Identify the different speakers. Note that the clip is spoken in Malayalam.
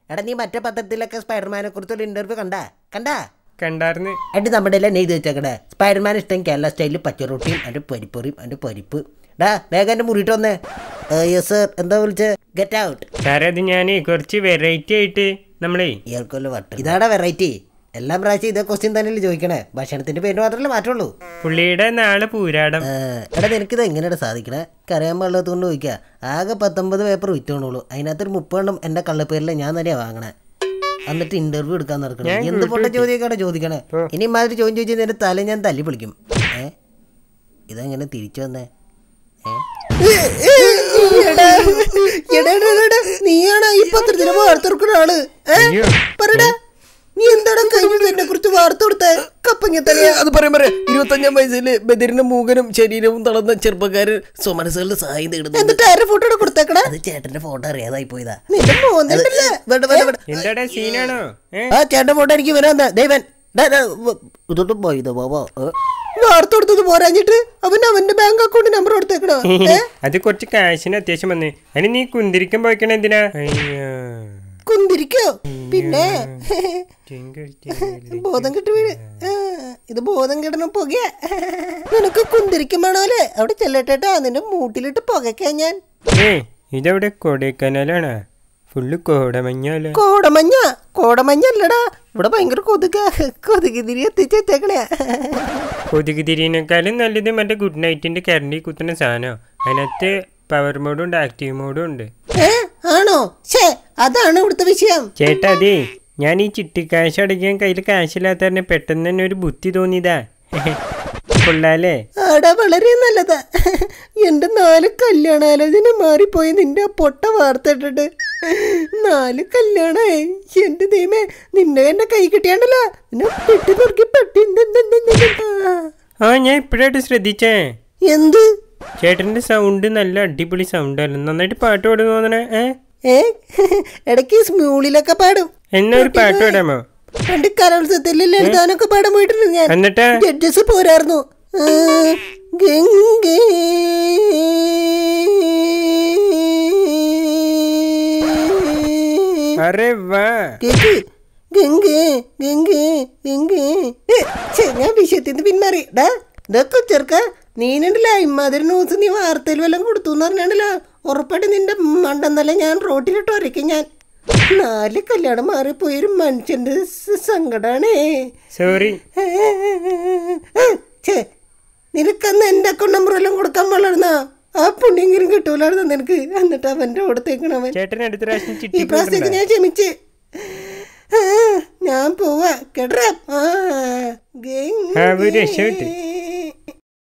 Speaker 1: എടാ നീ മറ്റേ പത്രത്തിലൊക്കെ സ്പൈഡർമാനെ കുറിച്ചൊരു ഇന്റർവ്യൂ കണ്ടാ കണ്ടാ
Speaker 2: കണ്ടാർന്ന്
Speaker 1: എടി നമ്മുടെ എല്ലാം നെയ്ത് വെച്ചേക്കടേ സ്പൈഡർമാൻ ഇഷ്ടം കേരള സ്റ്റൈലിൽ പച്ചറൊട്ടിയും അതിൻ്റെ പരിപ്പറിയും അതിൻ്റെ പരിപ്പ് ഡാ വേഗം എൻ്റെ മുറിയിട്ട് വന്നേ യെസ് സർ എന്താ വിളിച്ചേ ഗെറ്റ് ഔട്ട്
Speaker 2: സാറേ അത് ഞാൻ കുറച്ച് വെറൈറ്റി ആയിട്ട് നമ്മളേ
Speaker 1: ഇയാൾക്കൊല്ല വട്ട് ഇതാടാ വെറൈറ്റി എല്ലാ പ്രാവശ്യം ഇതേ ക്വസ്റ്റ്യൻ തന്നെയല്ലേ ചോദിക്കണേ ഭക്ഷണത്തിന്റെ പേര് മാത്രമല്ലേ മാറ്റുള്ളൂ
Speaker 2: പുള്ളിയുടെ നാളെ പൂരാടം
Speaker 1: ഏ, എടാ നിനക്കിത് എങ്ങനെയാണ് സാധിക്കണേ കരയാൻ പാടില്ലാത്ത കൊണ്ട് ചോദിക്കുക ആകെ പത്തൊമ്പത് പേപ്പർ വിറ്റോണുള്ളൂ അതിനകത്തൊരു മുപ്പെണ്ണം എൻ്റെ കള്ളപ്പേരിൽ ഞാൻ തന്നെയാണ് വാങ്ങണേ എന്നിട്ട് ഇന്റർവ്യൂ എടുക്കാൻ നടക്കണം എന്ത് പൊട്ട ചോദ്യമൊക്കെയാണ് ചോദിക്കണേ ഇനി ഇമാതിരി ചോദ്യം ചോദിച്ചാൽ നിന്റെ തല ഞാൻ തല്ലി പിടിക്കും ഏ ഇതെങ്ങനെ തിരിച്ചു വന്നേ നീയാണ് ഈ പത്രത്തിന് വാർത്ത കൊടുക്കുന്ന ആള്
Speaker 2: അയ്യോ.
Speaker 1: പറടാ നീ എന്താണ് കഴിഞ്ഞത് എന്നെ കുറിച്ച് വാർത്ത കൊടുത്തേ കപ്പങ്ങ തലയാ
Speaker 3: അത് പറയാൻ പറയാം ഇരുപത്തഞ്ചാം വയസ്സിൽ ബദിരിന്റെ മൂകനും ശരീരവും തളർന്ന ചെറുപ്പക്കാരൻ സ്വമനസുകളുടെ സഹായം തേടുന്നു
Speaker 1: എന്നിട്ട് ആരുടെ ഫോട്ടോ കൊടുത്തേക്കടാ അത് ചേട്ടന്റെ ഫോട്ടോ അറിയാതായി പോയതാ നിന്റെ മോന്തല്ലേ വേണ്ട വേണ്ട വേണ്ട
Speaker 2: എന്താടാ സീനാണോ ഏ
Speaker 1: ആ ചേട്ടന്റെ ഫോട്ടോ എനിക്ക് വരാൻ ദൈവൻ ഇതോട്ട് പോയത് ബാബാ വാർത്ത കൊടുത്തത് പോരാഞ്ഞിട്ട് അവൻ അവന്റെ ബാങ്ക് അക്കൗണ്ട് നമ്പർ കൊടുത്തേക്കണോ ഏ?
Speaker 2: അത് കുറച്ച് കാശിന് അത്യാവശ്യം വന്ന് അതിന് നീ കുന്തിരിക്കാൻ പോയിക്കണ എന്തിനാ അയ്യോ
Speaker 1: കുന്തിരിക്കോ പിന്നെ
Speaker 2: ടിങ്കിൾ ടിങ്കിൾ.
Speaker 1: ബോധം കെട്ട് വീട് ആ, ഇത് ബോധം കെടണ പുക നിനക്ക് കുന്തിരിക്കും വേണോല്ലേ അവിടെ ചെല്ലട്ടേട്ടാ നിന്റെ മൂട്ടിലിട്ട് പുകയ്ക്കാ ഞാൻ
Speaker 2: ഏ ഇതെവിടെ കൊടൈക്കനാലാണോ ഫുള്ള് കോടമഞ്ഞാലോ
Speaker 1: കോടമഞ്ഞ കോടമഞ്ഞല്ലടാ ഇവിടെ ഭയങ്കര കൊതുക കൊതുക് തിരി എത്തിച്ച് വെച്ചേക്കണേ
Speaker 2: കൊതുക് തിരിയിനേക്കാളും നല്ലത് മറ്റേ ഗുഡ് നൈറ്റിന്റെ കരണ്ടി കുത്തുന്ന സാധനം അതിനകത്ത് പവർ മോഡും ഉണ്ട് ആക്റ്റീവ് മോഡും ഉണ്ട്
Speaker 1: ഏ ആണോ ഛേ അതാണ് ഇവിടുത്തെ വിഷയം
Speaker 2: ചേട്ടാ അതെ ഞാൻ ഈ ചിട്ടിക്കാശ് അടയ്ക്കാൻ കയ്യിൽ കാശില്ലാത്ത കാരണം പെട്ടെന്ന് തന്നെ ഒരു ബുദ്ധി തോന്നിയതാ കൊള്ളാലേ
Speaker 1: ആടാ വളരെ നല്ലതാ എന്റെ നാല് കല്യാണാലോചന മാറിപ്പോയി നിന്റെ ആ പൊട്ട വാർത്ത ഇട്ടിട്ട് നാല് കല്യാണായി എന്റെ ദൈവമേ നിന്നെ എന്റെ കൈ കിട്ടിയാണ്ടല്ലോ നിന്നെ പെട്ടി തുറക്കി പെട്ടി
Speaker 2: ആ ഞാൻ ഇപ്പോഴായിട്ട് ശ്രദ്ധിച്ചേ
Speaker 1: എന്ത്
Speaker 2: ചേട്ടന്റെ സൗണ്ട് നല്ല അടിപൊളി സൗണ്ട് ആയിരുന്നു നന്നായിട്ട് പാട്ട് പാടുന്നു തോന്നണേ ഏ
Speaker 1: ഏ ഇടയ്ക്ക് സ്മൂളിലൊക്കെ പാടും
Speaker 2: എന്നാ ഒരു പാട്ട് പാടാമോ
Speaker 1: പണ്ട് കലോത്സവത്തിൽ ലളിതാനൊക്കെ പാടാൻ പോയിട്ടുണ്ട് ഞാൻ
Speaker 2: എന്നിട്ട്
Speaker 1: ജഡ്ജസ് പോരായിരുന്നു ആ, ഗംഗേ
Speaker 2: അരെ വാ
Speaker 1: കേക്ക് ഗംഗേ ഗംഗേ ഗംഗേ ഏ, ഛെ, ഞാൻ വിഷയത്തിൽ നിന്ന് പിന്മാറി ഡാ ഇതൊക്കെ ചെറുക്ക നീനുണ്ടല്ലോ ഇമ്മാതിരി ന്യൂസ് നീ വാർത്തയിൽ വല്ലതും കൊടുത്തു എന്ന് പറഞ്ഞാണ്ടല്ലോ ഉറപ്പായിട്ട് നിന്റെ മണ്ടെന്നല്ല ഞാൻ റോട്ടിലിട്ട് ഉരയ്ക്കും ഞാൻ നാല് കല്യാണം മാറിപ്പോയി ഒരു മനുഷ്യന്റെ സ- സങ്കടാണേ
Speaker 2: സോറി
Speaker 1: ഛേ നിനക്കന്ന് എൻ്റെ അക്കൗണ്ട് നമ്പർ എല്ലാം കൊടുക്കാൻ പാടില്ലായിരുന്നാ ആ പുണ്യെങ്കിലും കിട്ടൂലായിരുന്നു നിനക്ക് എന്നിട്ട് അവൻ്റെ കൊടുത്തേക്കണവൻ
Speaker 2: ചേട്ടൻ അടുത്ത പ്രാവശ്യം
Speaker 1: ഈ
Speaker 2: ചിട്ടി
Speaker 1: പ്രാവശ്യത്തേക്ക് ഞാൻ ക്ഷമിച്ച് ആ, ഞാൻ പോവാ കേട്ടാ ആ
Speaker 2: ആ, ഒരു രക്ഷപ്പെട്ട്.
Speaker 1: ഗംഗേ